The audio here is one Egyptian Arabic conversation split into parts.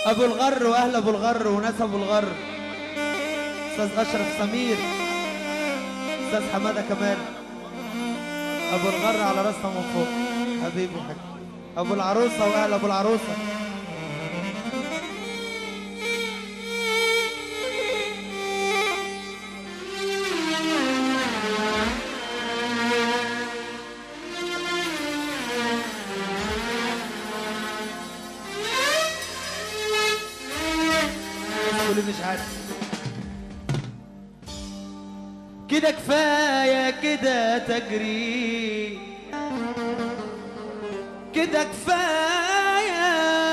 ابو الغر واهل ابو الغر وناس ابو الغر استاذ اشرف سمير استاذ حماده كمال ابو الغر على راسنا من فوق حبيبي حاج ابو العروسه واهل ابو العروسه تقولي مش عارف كده كفايه كده تجري كده كفايه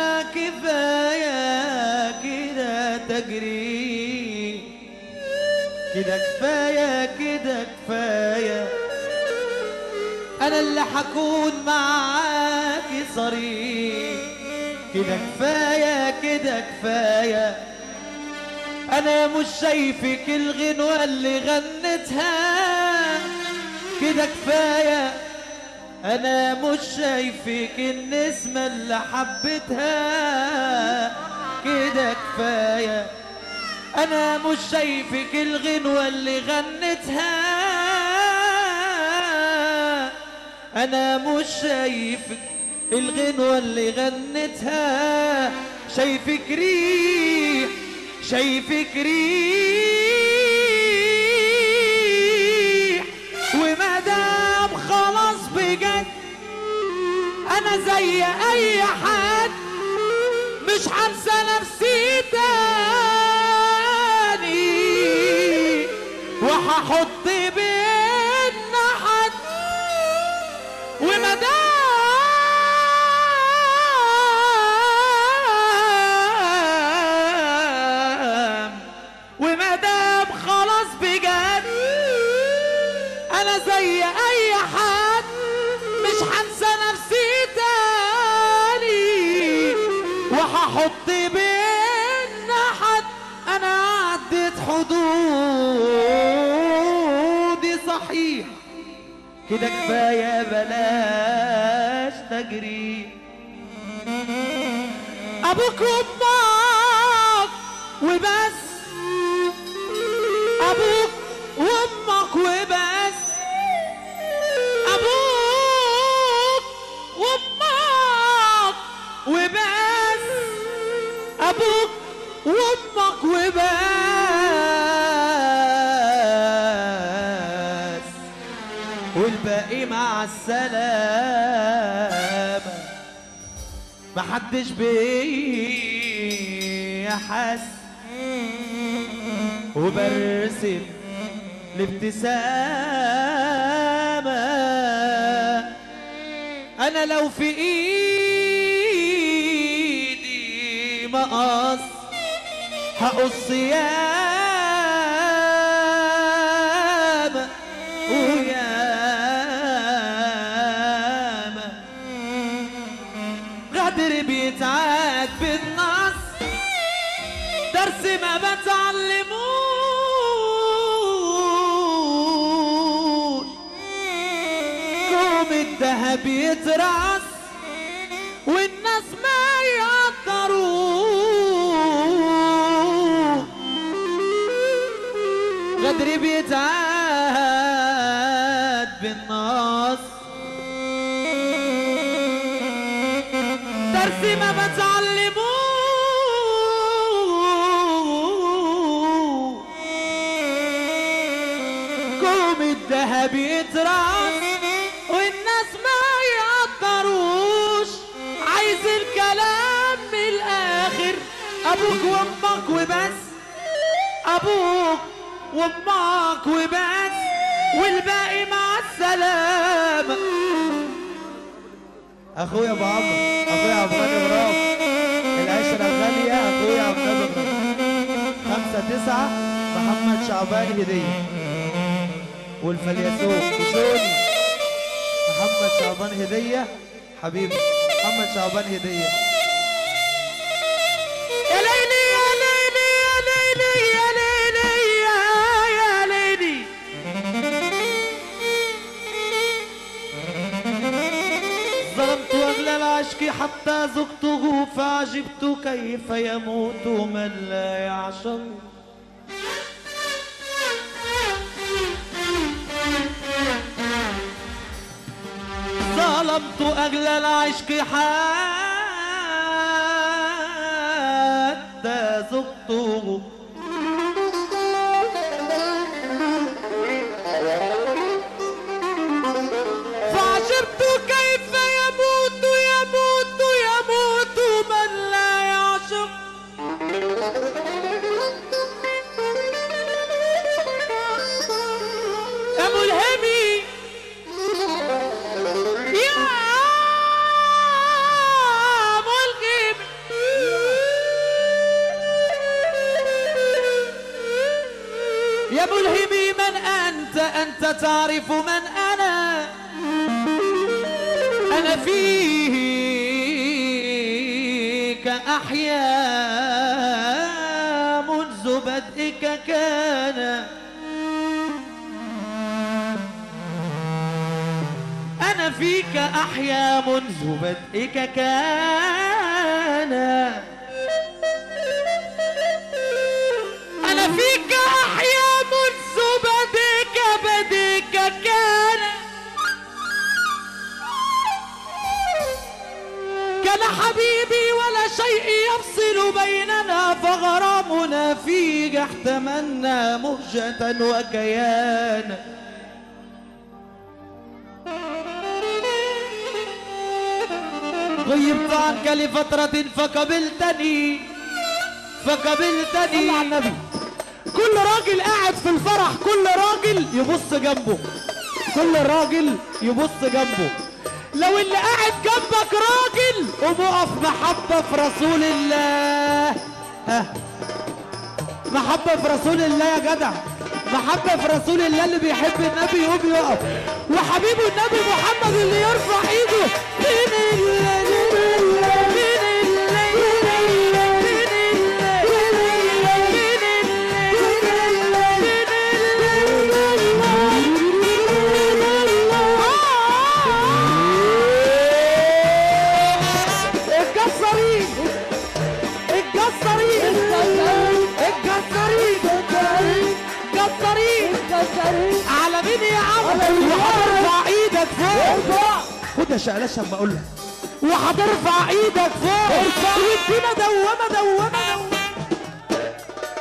كفايه كده تجري كده كفايه كده كفايه انا اللي حكون معاكي صريح كده كفايه كده كفايه انا مش شايفك الغنوة اللي غنتها كده كفاية انا مش شايفك النسمة اللي حبتها كده كفاية انا مش شايفك الغنوة اللي غنتها انا مش شايفك الغنوة اللي غنتها شايفك ريح شايفك ريح ومادام خلاص بجد انا زي اي حد مش هنسى نفسي تاني وهحط بينا حد ومدام ومدام خلاص بجد انا زي اي حد مش هنسى نفسي تاني وهحط بينا حد انا عدت حدودي صحيح كده كفايه بلاش تجري ابوك وامك وبس ابوك وامك وبس ابوك وامك وبس ابوك وامك وبس والباقي مع السلامة محدش بيحس وبرسم الابتسامة أنا لو في إيدي مقص هقص ياما وياما غدر بيتعاد بالنص درس ما بتعلموش كوم الذهب يترعس والناس ما يقدروش غدر بيتعاد بالنص درس ما بتعلموه كوم الذهب يترعس والناس ما يقدروش عايز الكلام من الاخر ابوك وامك وبس ابوك وامك وبس والباقي مع السلامه اخويا ابو عمرو اخويا ابو غني غراب العشره الغاليه اخويا عبد الله غراب خمسة تسعة محمد شعبان هدية والفليسوق وشوني محمد شعبان هدية حبيبي محمد شعبان هدية يا ليلي يا ليلي يا ليلي يا ليلي يا يا ليلي ظلمت واغلى العشق حتى ذقته فعجبت كيف يموت من لا يعشق ظلمت أغلى العشق حتى ذقته فعجبت كيف يموت يموت يموت من لا يعشق يا ملهمي يا ملهم يا ملهمي من أنت أنت تعرف من أنا أنا فيك أحيا منذ بدئك كان أنا فيك أحيا منذ بدئك كان أنا فيك أحيا منذ بدئك بدئك كان كان حبيبي ولا شيء يفصل بيننا فغرامنا فيك احتملنا مهجة وكيانا غيبت عنك لفترة فقبلتني فقبلتني على النبي كل راجل قاعد في الفرح كل راجل يبص جنبه كل راجل يبص جنبه لو اللي قاعد جنبك راجل قوم اقف محبة في رسول الله ها محبة في رسول الله يا جدع محبة في رسول الله اللي بيحب النبي يقوم يقف وحبيبه النبي محمد اللي يرفع ايده دين الله دين الله دين الله دين الله دين الله دين الله دين الله الجزارين الجزارين الجزارين جزارين على مين يا عم وهترفع ايدك فوق خد يا شقلاش اما اقول لك وهترفع ايدك فوق وادينا دوامه دوامه دوامه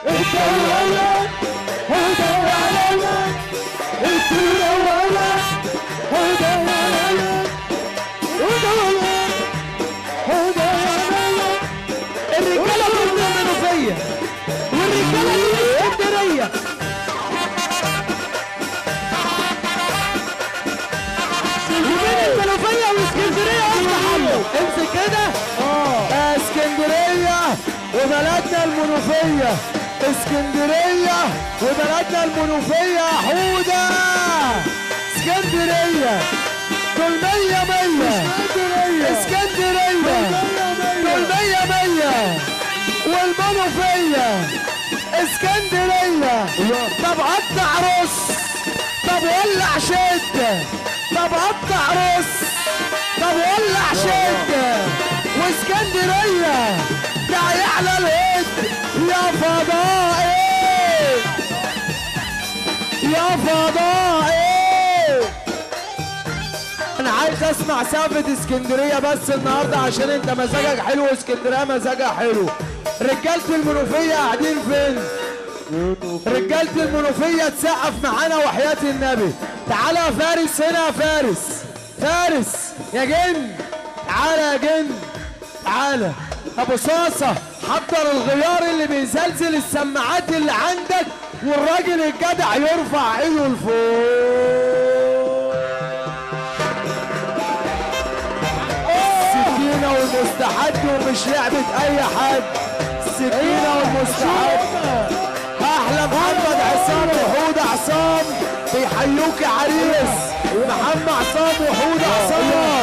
الرجاله دول من المنوفيه والرجاله دي من اسكندريه وبين المنوفيه واسكندريه افتح عنه امسك كده اه اسكندريه وبلدنا المنوفيه اسكندريه وبلدنا المنوفيه حوده اسكندريه دول مية مية اسكندريه دول مية مية والمنوفيه اسكندريه طب قطع رص طب ولع شد طب قطع رص طب ولع شد واسكندريه ده يعلى الهد يا فضائي يا فضائي انا عايز اسمع سقفة اسكندرية بس النهاردة عشان انت مزاجك حلو واسكندرية مزاجها حلو رجالة المنوفية قاعدين فين؟ رجالة المنوفية تسقف معانا وحياة النبي تعالى يا فارس هنا يا فارس فارس يا جن تعالى يا جن تعالى ابو صاصة حضر الغيار اللي بيزلزل السماعات اللي عندك والراجل الجدع يرفع ايده لفوق السكينة والمستحد ومش لعبة أي حد السكينة والمستحد أحلى محمد عصام وحود عصام بيحيوك يا عريس محمد عصام وحود عصام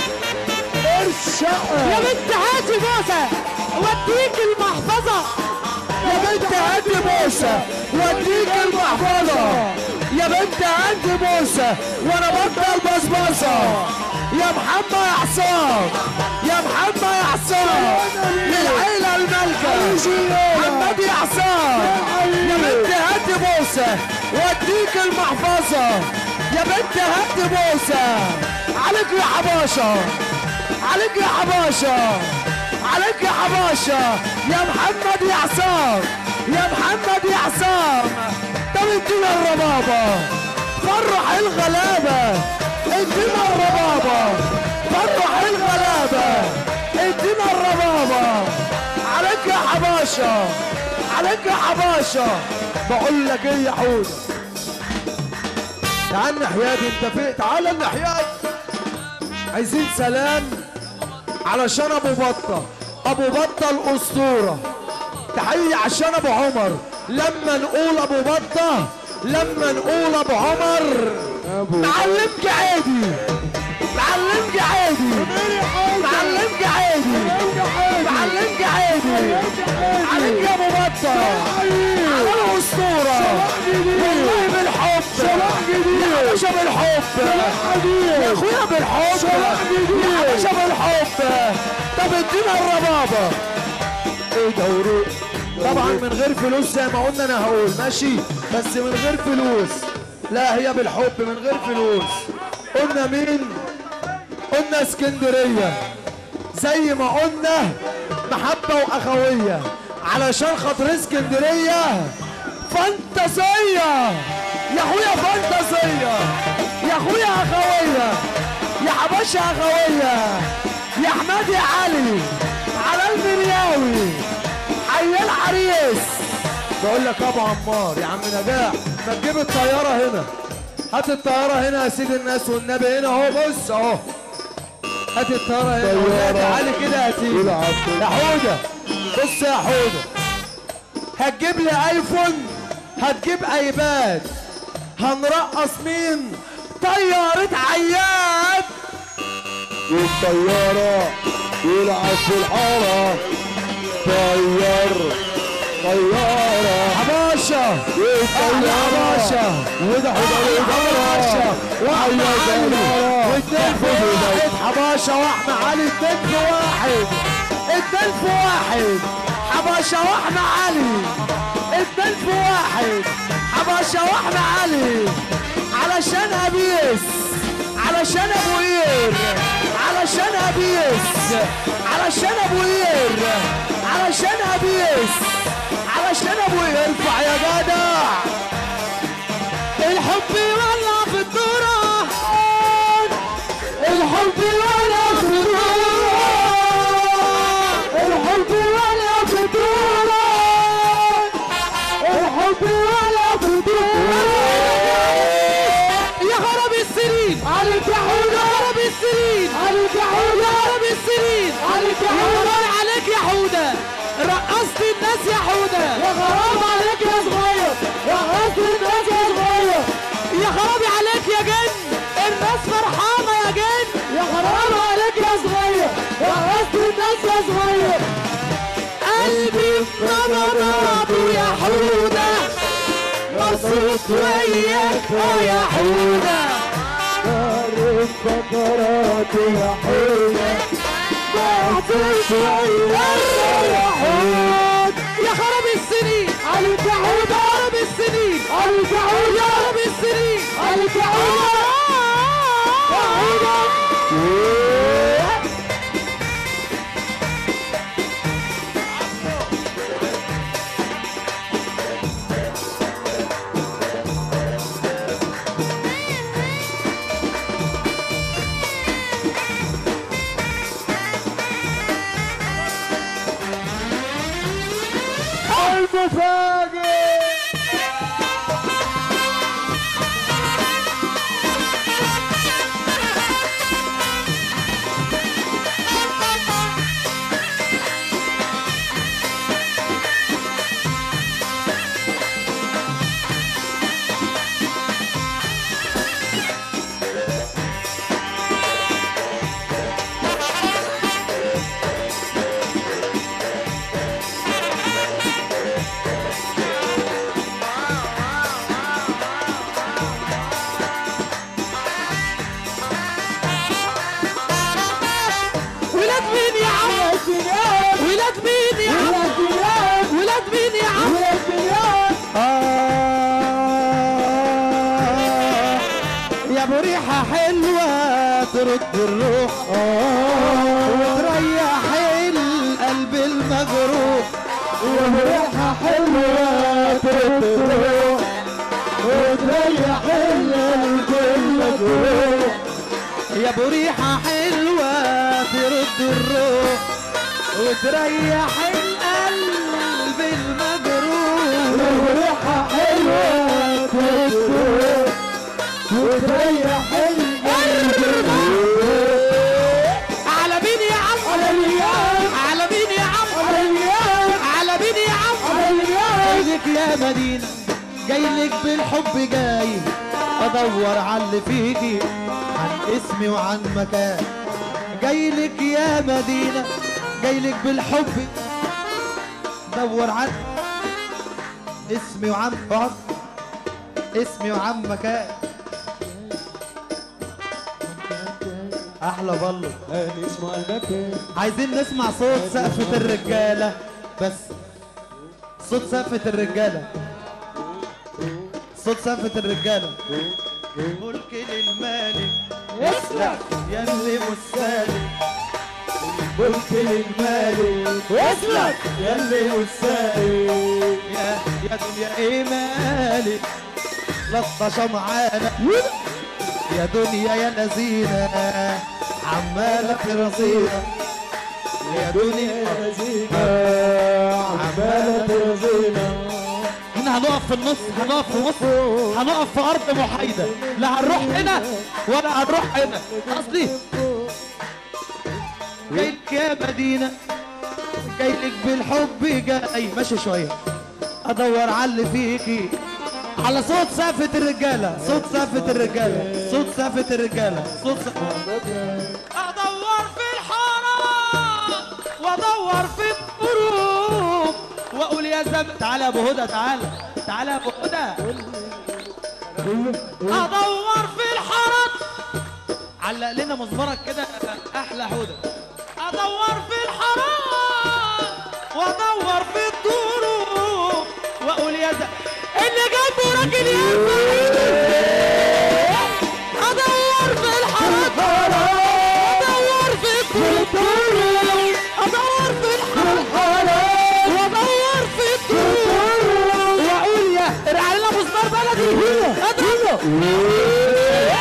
الشقة يا بنت هاتي بوسه وديك المحفظه يا بنت هاتي بوسة وديك المحفظة يا بنت هاتي بوسة وانا بطل بصبصة يا محمد يا حسام يا محمد يا حسام للعيلة الملكة محمد يا حسام يا بنت هاتي بوسة واديك المحفظة يا بنت هاتي بوسة عليك يا حباشة عليك يا حباشة عليك يا حباشة يا محمد يا حسام يا محمد يا حسام طب ادينا الربابة فرح الغلابة ادينا الربابة فرح الغلابة ادينا الربابة عليك يا حباشة عليك يا حباشة بقول لك ايه يا حود تعال الناحية دي انت فين تعال الناحية دي. عايزين سلام علشان ابو بطة ابو بطة الاسطورة تحية عشان ابو عمر لما نقول ابو بطة لما نقول ابو عمر معلمك عادي معلمك عادي معلمك عادي معلمك عادي عليك يا ابو بطة على الاسطورة والله بالحب يا باشا بالحب يا اخويا بالحب يا باشا بالحب طب ادينا الربابة ايه دوري طبعا من غير فلوس زي ما قلنا انا هقول ماشي بس من غير فلوس لا هي بالحب من غير فلوس قلنا مين قلنا اسكندرية زي ما قلنا محبة واخوية علشان خاطر اسكندرية فانتازية يا اخويا فانتازية يا اخويا اخوية يا حباشة اخوية يا احمد يا علي على المنياوي حي العريس بقول لك ابو عمار يا عم نجاح ما تجيب الطياره هنا هات الطياره هنا يا سيد الناس والنبي هنا اهو بص اهو هات الطياره هنا والنبي تعالي كده يا تيجي يا حوده بص يا حوده هتجيب لي ايفون هتجيب ايباد هنرقص مين طياره عياد والطيارة يلعب في الحارة طير طيارة حباشة والطيارة حباشة وده حضر حباشة واحمد علي واثنين في واحد حباشة واحمد علي اتنين في واحد اتنين في واحد حباشة واحمد علي اتنين في واحد حباشة واحمد علي علشان ابيس علشان ابو قير علشان ابيس علشان ابو قير علشان ابيس علشان ابو قير ارفع يا جدع الحب يولع في الدورة الحب يولع في الدورة الحب يولع في الدورة الحب يولع في الدورة يا خراب السنين عليك يا حوده يا خراب السنين عليك يا حوده يا خراب السنين عليك يا حوده يا عليك يا حوده رقصت الناس يا حوده يا خراب عليك يا صغير رقصت الناس يا صغير يا خرابي عليك يا جن الناس فرحانه يا جن يا خراب عليك يا صغير رقصت الناس يا صغير قلبي نبض يا حوده مبسوط وياك اه يا حوده فقرات يا حولة مبسوط وياك يا حود يا خراب السنين عليك يا حود يا خراب السنين عليك يا حود يا خراب السنين عليك يا حود يا حود المفاجئ بنيان ولاد مين يا عم ولاد بنيان ولاد مين يا عم ولاد بنيان آه يا ابو ريحة حلوة ترد الروح وتريح القلب المجروح وريحة حلوة ترد الروح وتريح القلب المجروح يا ابو ريحة حلوة ترد الروح وتريح القلب المجروح وريحة حلوة ترد الروح وتريح القلب المجروح على مين يا عم على الريان على مين يا عم على الريان على مين يا عم على الريان جايلك يا مدينة جايلك بالحب جاي ادور على اللي فيكي عن اسمي وعن مكان جايلك يا مدينة جايلك بالحب دور عن اسمي وعن وعن اسمي وعن مكان احلى بلو اسمع المكان عايزين نسمع صوت سقفة الرجالة بس صوت سقفة الرجالة صوت سقفة الرجالة ملك للمالك اسلك يا اللي مستالك ملك للمالك اسلك يا اللي مستاهل يا يا دنيا ايه مالك لطشة معانا يا دنيا يا لذينة عمالة ترضينا يا دنيا عمالة ترضينا احنا هنقف في النص هنقف في النص هنقف في ارض محايده لا هنروح هنا ولا هنروح هنا قصدي جايلك يا مدينه جايلك بالحب جاي ماشي شويه ادور على اللي فيكي على صوت سقفة الرجالة صوت سقفة الرجالة صوت سقفة الرجالة صوت سقفة ادور في الحرام وادور في الطرق واقول يا زم تعالى يا ابو هدى تعالى تعالى يا ابو هدى ادور في الحرم علق لنا مزمرك كده احلى هدى ادور في الحرام وادور في الطرق واقول يا زم اللي جنبه راجل يرفع ايده ادور في الحرم ادور في الطرق ادور في الحرم وادور في الطرق واقول يا ارعى لنا مسمار بلدي اضرب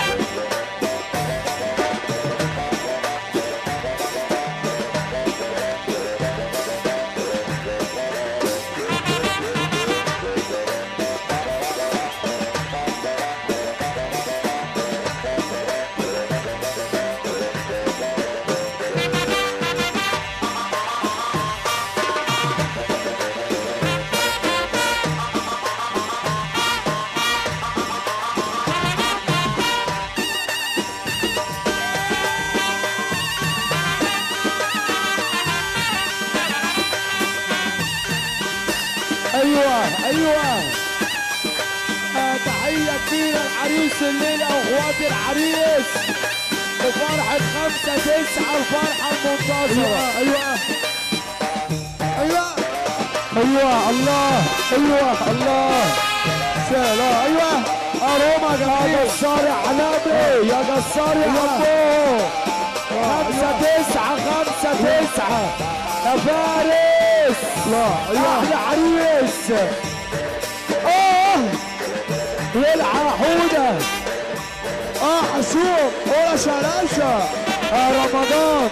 ايوه ايوه آه، تحية كبيرة العريس الليلة واخوات العريس بفرحة خمسة تسعة الفرحة المنتصرة ايوه ايوه ايوه الله ايوه الله سلام ايوه اروما يا جسار يا حنابي يا جسار يا حبو خمسة تسعة خمسة تسعة يا فارس لا ايوه يا عريس اه يلعى حودة اه حشوم ولا شراشة يا رمضان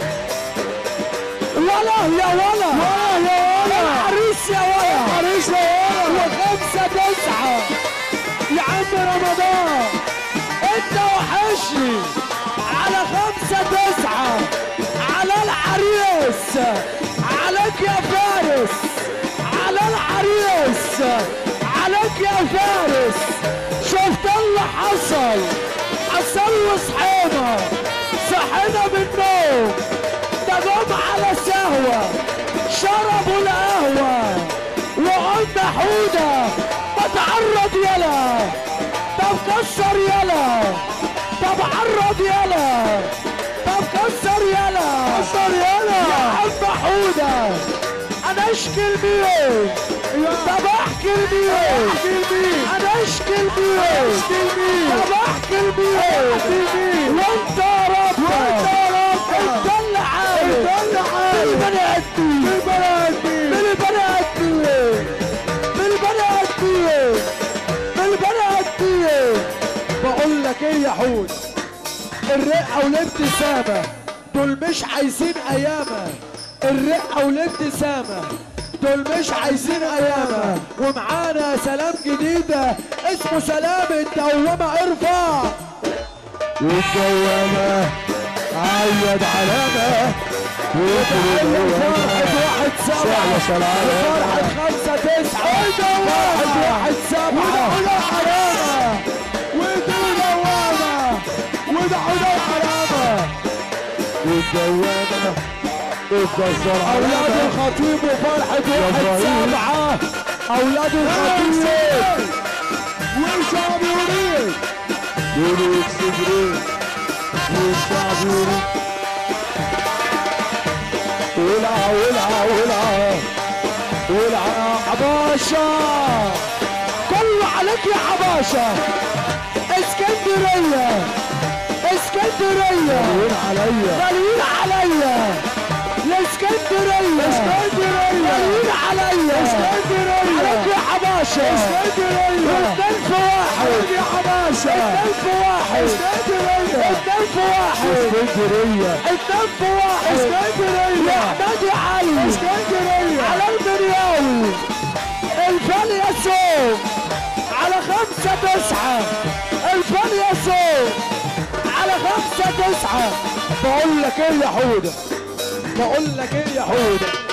ولا يا ولا ولا يا ولا عريس يا ولا عريس يا ولا وخمسة تسعة يا عم رمضان انت وحشني على خمسة تسعة على العريس عليك يا فارس على العريس عليك يا فارس شفت اللي حصل حصل له صحينا صحينا من النوم ده جم على سهوة شربوا القهوة وقلنا حودة ما تعرض يلا طب كسر يلا طب عرض يلا طب كسر يلا كسر يلا يا عم حودة انا اشكي لمين طب احكي لمين انا اشكي لمين طب احكي لمين وانت يا رب وانت يا رب انت اللي عارف انت اللي عارف بالبني ادمين بالبني ادمين بالبني ادمين بالبني ادمين بقول لك ايه يا حود الرقه والابتسامه دول مش عايزين ايامه الرقه والابتسامه دول مش عايزين ايامه ومعانا سلام جديده اسمه سلام الدوامه ارفع والدوامة عيد علامة فرحة واحد سبعة سهلة سلامة. فرحة خمسة تسعة فرحة واحد سبعة وده علامة وده دوامة وده حدا علامة والدوامة الجزار أولاد علامة الخطيب وفرحة واحد إبراهيم. سبعة أولاد الخطيب والشعب يريد يونس جبريل والشعب يونس ولع ولع ولع ولع حباشة كله عليك يا حباشة اسكندرية اسكندرية وين عليا غاليين عليا الاسكندرية اسكندرية غاليين عليا اسكندرية عليك يا حباشة اسكندرية اتنين في واحد يا حباشة اتنين في واحد اسكندرية اتنين في واحد اسكندرية اتنين في واحد اسكندرية يا احمد يا علي اسكندرية على المنياوي الفالياسون على خمسة تسعة الفالياسون على خمسة تسعة بقول لك ايه يا حودة بقول لك ايه يا حودة